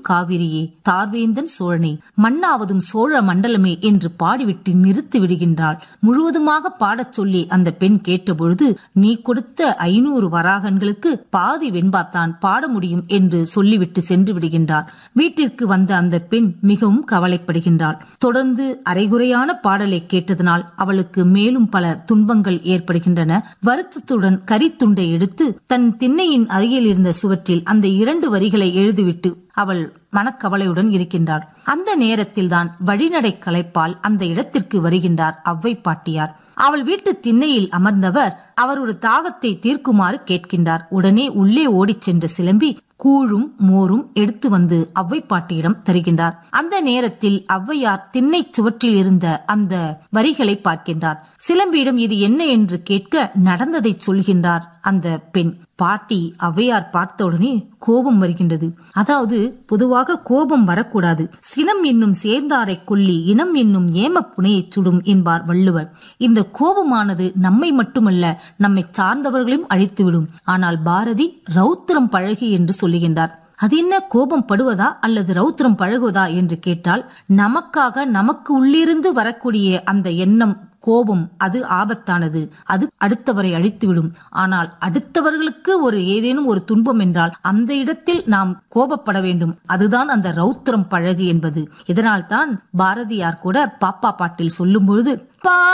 காவிரியே தார்வேந்தன் சோழனே மண்ணாவதும் சோழ மண்டலமே என்று பாடிவிட்டு நிறுத்தி விடுகின்றாள் முழுவதுமாக பாடச் சொல்லி அந்த பெண் கேட்டபொழுது நீ கொடுத்த ஐநூறு வராகன்களுக்கு பாதி வெண்பாத்தான் பாட முடியும் என்று சொல்லிவிட்டு சென்று விடுகின்றார் வீட்டிற்கு வந்த அந்த பெண் மிகவும் கவலைப்படுகின்றாள் தொடர்ந்து அரைகுறையான பாடலை கேட்டதனால் அவளுக்கு மேலும் பல துன்பங்கள் ஏற்படுகின்றன வருத்தத்துடன் கரித்துண்டை எடுத்து தன் திண்ணையின் அருகில் இருந்த சுவற்றில் அந்த இரண்டு வரிகளை எழுதிவிட்டு அவள் மனக்கவலையுடன் இருக்கின்றார் அந்த நேரத்தில்தான் வழிநடை களைப்பால் அந்த இடத்திற்கு வருகின்றார் அவ்வை பாட்டியார் அவள் வீட்டு திண்ணையில் அமர்ந்தவர் அவரோட தாகத்தை தீர்க்குமாறு கேட்கின்றார் உடனே உள்ளே ஓடிச் சென்ற சிலம்பி கூழும் மோரும் எடுத்து வந்து அவ்வை பாட்டியிடம் தருகின்றார் அந்த நேரத்தில் ஔவையார் திண்ணை சுவற்றில் இருந்த அந்த வரிகளை பார்க்கின்றார் சிலம்பியிடம் இது என்ன என்று கேட்க நடந்ததை சொல்கின்றார் அந்த பெண் பாட்டி ஔவையார் பார்த்தவுடனே கோபம் வருகின்றது அதாவது பொதுவாக கோபம் வரக்கூடாது சினம் என்னும் சேர்ந்தாரை கொல்லி இனம் என்னும் ஏம புனையை சுடும் என்பார் வள்ளுவர் இந்த கோபமானது நம்மை மட்டுமல்ல நம்மை சார்ந்தவர்களையும் அழித்துவிடும் ஆனால் பாரதி ரௌத்திரம் பழகி என்று சொல்லுகின்றார் அது என்ன கோபம் படுவதா அல்லது ரௌத்திரம் பழகுவதா என்று கேட்டால் நமக்காக நமக்கு உள்ளிருந்து வரக்கூடிய அந்த எண்ணம் கோபம் அது ஆபத்தானது அது அடுத்தவரை அழித்துவிடும் ஆனால் அடுத்தவர்களுக்கு ஒரு ஏதேனும் ஒரு துன்பம் என்றால் அந்த இடத்தில் நாம் கோபப்பட வேண்டும் அதுதான் அந்த ரௌத்திரம் பழகு என்பது இதனால் தான் பாரதியார் கூட பாப்பா பாட்டில் சொல்லும் பொழுது பா